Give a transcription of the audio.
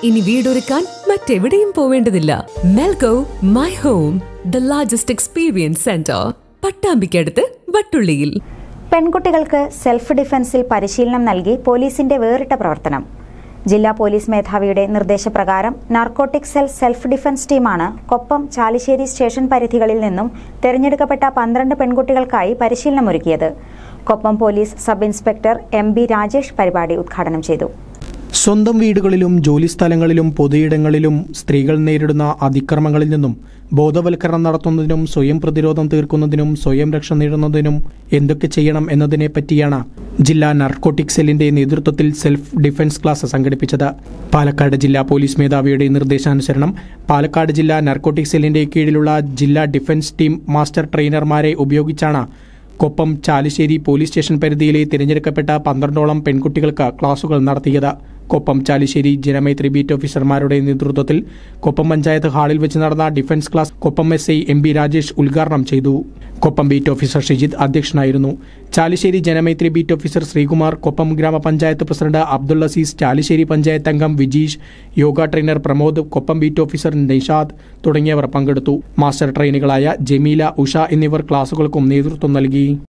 ഇനി വീടൊരുക്കാൻ മറ്റെവിടെയും പോവേണ്ടതില്ല Melgo my home the largest experience centre പട്ടാമ്പിക്കടുത്ത് വട്ടുള്ളിയിൽ പെൺകുട്ടികൾക്ക് സെൽഫ് ഡിഫൻസിൽ പരിശീലനം നൽകി പോലീസിന്റെ വേറിട്ട പ്രവർത്തനം ജില്ലാ പോലീസ് മേധാവിയുടെ നിർദ്ദേശപ്രകാരം നാർക്കോട്ടിക് സെൽ സെൽഫ് ഡിഫൻസ് ടീമാണ് കൊപ്പം ചാലിശ്ശേരി സ്റ്റേഷൻ പരിധികളിൽ നിന്നും തെരഞ്ഞെടുക്കപ്പെട്ട പന്ത്രണ്ട് പെൺകുട്ടികൾക്കായി പരിശീലനമൊരുക്കിയത് Koppam police sub inspector M B Rajesh പരിപാടി ഉദ്ഘാടനം ചെയ്തു സ്വന്തം വീടുകളിലും ജോലിസ്ഥലങ്ങളിലും പൊതുയിടങ്ങളിലും സ്ത്രീകൾ നേരിടുന്ന അതിക്രമങ്ങളിൽ നിന്നും ബോധവൽക്കരണം നടത്തുന്നതിനും സ്വയം പ്രതിരോധം തീർക്കുന്നതിനും സ്വയം രക്ഷ നേടുന്നതിനും എന്തൊക്കെ ചെയ്യണം എന്നതിനെ പറ്റിയാണ് ജില്ലാ നർക്കോട്ടിക് സെല്ലിന്റെ നേതൃത്വത്തിൽ സെൽഫ് ഡിഫൻസ് ക്ലാസ് സംഘടിപ്പിച്ചത് പാലക്കാട് ജില്ലാ പോലീസ് മേധാവിയുടെ നിർദ്ദേശാനുസരണം പാലക്കാട് ജില്ലാ നർക്കോട്ടിക് സെല്ലിന്റെ കീഴിലുള്ള ജില്ലാ ഡിഫൻസ് ടീം മാസ്റ്റർ ട്രെയിനർമാരെ ഉപയോഗിച്ചാണ് കൊപ്പം ചാലിശ്ശേരി പോലീസ് സ്റ്റേഷൻ പരിധിയിലെ തിരഞ്ഞെടുക്കപ്പെട്ട പന്ത്രണ്ടോളം പെൺകുട്ടികൾക്ക് ക്ലാസുകൾ നടത്തിയത് കൊപ്പം ചാലിശ്ശേരി ജനമൈത്രി ബീറ്റ് ഓഫീസർമാരുടെ നേതൃത്വത്തിൽ കൊപ്പം പഞ്ചായത്ത് ഹാളിൽ വെച്ച് നടന്ന defence class Koppam S I M B Rajesh ഉദ്ഘാടനം ചെയ്തു കൊപ്പം ബീറ്റ് ഓഫീസർ ഷിജിത് അധ്യക്ഷനായിരുന്നു Chalissery Janamaithri beat officer Sreekumar Koppam gramapanchayat president Abdul Azeez Chalissery panchayat അംഗം Vijeesh yoga trainer Pramod Koppam beat officer Nishad തുടങ്ങിയവർ പങ്കെടുത്തു മാസ്റ്റർ ട്രെയിനുകളായ ജമീല ഉഷ എന്നിവർ ക്ലാസുകൾക്കും നേതൃത്വം നൽകി